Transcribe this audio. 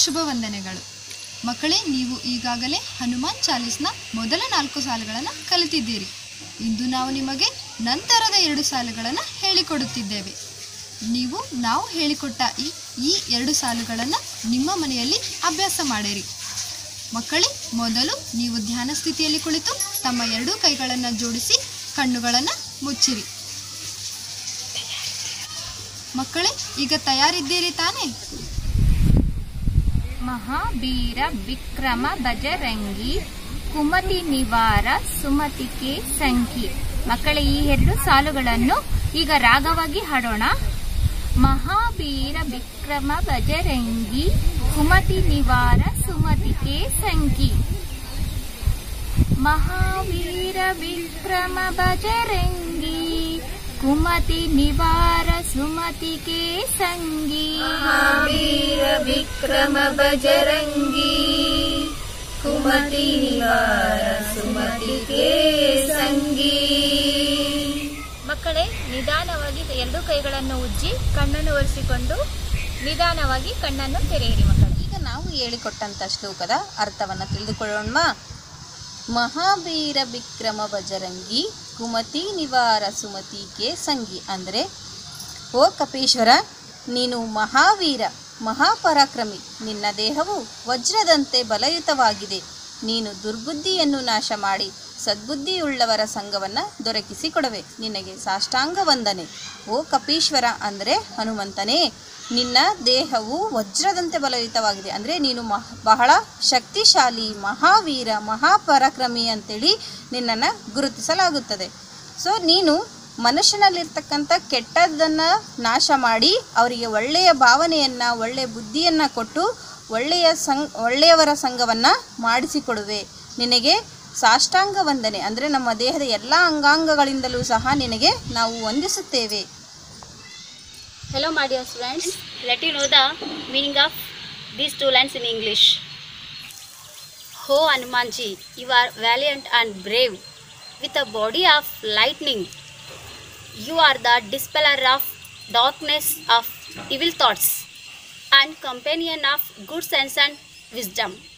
ಶುಭ ವಂದನೆಗಳು ಮಕ್ಕಳೇ ನೀವು ಈಗಾಗಲೇ ಹನುಮಾನ್ ಚಾಲೀಸ್ನ ಮೊದಲ ನಾಲ್ಕು ಸಾಲುಗಳನ್ನು ಕಲಿತಿದ್ದೀರಿ ಇಂದು ನಾವು ನಿಮಗೆ ನಂತರದ ಎರಡು ಸಾಲುಗಳನ್ನು ಹೇಳಿಕೊಡುತ್ತಿದ್ದೇವೆ ನೀವು ನಾವು ಹೇಳಿಕೊಟ್ಟ ಈ ಈ ಎರಡು ಸಾಲುಗಳನ್ನು ನಿಮ್ಮ ಮನೆಯಲ್ಲಿ ಅಭ್ಯಾಸ ಮಾಡಿರಿ ಮಕ್ಕಳೇ ಮೊದಲು ನೀವು ಧ್ಯಾನ ಸ್ಥಿತಿಯಲ್ಲಿ ಕುಳಿತು ತಮ್ಮ ಎರಡೂ ಕೈಗಳನ್ನು ಜೋಡಿಸಿ ಕಣ್ಣುಗಳನ್ನು ಮುಚ್ಚಿರಿ ಮಕ್ಕಳೇ ಈಗ ತಯಾರಿದ್ದೀರಿ ತಾನೇ ಮಹಾವೀರ ವಿಕ್ರಮ ಬಜರಂಗಿ ಕುಮತಿ ನಿವಾರ ಸುಮತಿಕೆ ಸಂಖಿ ಮಕ್ಕಳ ಈ ಎರಡು ಸಾಲುಗಳನ್ನು ಈಗ ರಾಗವಾಗಿ ಹಾಡೋಣ ಮಹಾವೀರ ವಿಕ್ರಮ ಬಜರಂಗಿ ಕುಮತಿ ನಿವಾರ ಸುಮತಿಕೆ ಸಂಖಿ ಮಹಾವೀರ ವಿಕ್ರಮ ಬಜರಂಗಿ ಕುಮತಿ ನಿವಾರ ಸುಮತಿಕೆ ಸಂಗಿ ಮಹಾವೀರ ವಿಕ್ರಮ ಬಜರಂಗಿ ಕುಮತಿ ನಿವಾರ ಸುಮತಿಗೆ ಸಂಗೀ ಮಕ್ಕಳೇ ನಿಧಾನವಾಗಿ ಎರಡು ಕೈಗಳನ್ನು ಉಜ್ಜಿ ಕಣ್ಣನ್ನು ಒರೆಸಿಕೊಂಡು ನಿಧಾನವಾಗಿ ಕಣ್ಣನ್ನು ತೆರೆಯಿರಿ ಮಕ್ಕಳು ಈಗ ನಾವು ಹೇಳಿಕೊಟ್ಟಂಥ ಶ್ಲೋಕದ ಅರ್ಥವನ್ನು ತಿಳಿದುಕೊಳ್ಳೋಣ ಮಹಾವೀರ ವಿಕ್ರಮ ಬಜರಂಗಿ ಕುಮತಿ ನಿವಾರ ಸುಮತಿಗೆ ಸಂಗಿ ಅಂದರೆ ಓ ಕಪೀಶ್ವರ ನೀನು ಮಹಾವೀರ ಮಹಾಪರಾಕ್ರಮಿ ನಿನ್ನ ದೇಹವು ವಜ್ರದಂತೆ ಬಲಯುತವಾಗಿದೆ ನೀನು ದುರ್ಬುದ್ಧಿಯನ್ನು ನಾಶ ಮಾಡಿ ಸದ್ಬುದ್ಧಿಯುಳ್ಳವರ ಸಂಘವನ್ನು ದೊರಕಿಸಿಕೊಡುವೆ ನಿನಗೆ ಸಾಷ್ಟಾಂಗ ವಂದನೆ ಓ ಕಪೀಶ್ವರ ಅಂದರೆ ಹನುಮಂತನೇ ನಿನ್ನ ದೇಹವು ವಜ್ರದಂತೆ ಬಲಯುತವಾಗಿದೆ ಅಂದರೆ ನೀನು ಮಹ ಬಹಳ ಶಕ್ತಿಶಾಲಿ ಮಹಾವೀರ ಮಹಾಪರಾಕ್ರಮಿ ಅಂತೇಳಿ ನಿನ್ನನ್ನು ಗುರುತಿಸಲಾಗುತ್ತದೆ ಸೊ ನೀನು ಮನುಷ್ಯನಲ್ಲಿರ್ತಕ್ಕಂಥ ಕೆಟ್ಟದ್ದನ್ನು ನಾಶ ಮಾಡಿ ಅವರಿಗೆ ಒಳ್ಳೆಯ ಭಾವನೆಯನ್ನು ಒಳ್ಳೆಯ ಬುದ್ಧಿಯನ್ನು ಕೊಟ್ಟು ಒಳ್ಳೆಯ ಸಂಗ್ ಒಳ್ಳೆಯವರ ಸಂಘವನ್ನು ಮಾಡಿಸಿಕೊಡುವೆ ನಿನಗೆ ಸಾಷ್ಟಾಂಗ ವಂದನೆ ಅಂದರೆ ನಮ್ಮ ದೇಹದ ಎಲ್ಲ ಅಂಗಾಂಗಗಳಿಂದಲೂ ಸಹ ನಿನಗೆ ನಾವು ವಂದಿಸುತ್ತೇವೆ Hello, my dear friends. Let you know the meaning of these two lines in English. Ho Hanumanji, you are valiant and brave, with a body of lightning. You are the dispeller of darkness of evil thoughts and companion of good sense and wisdom.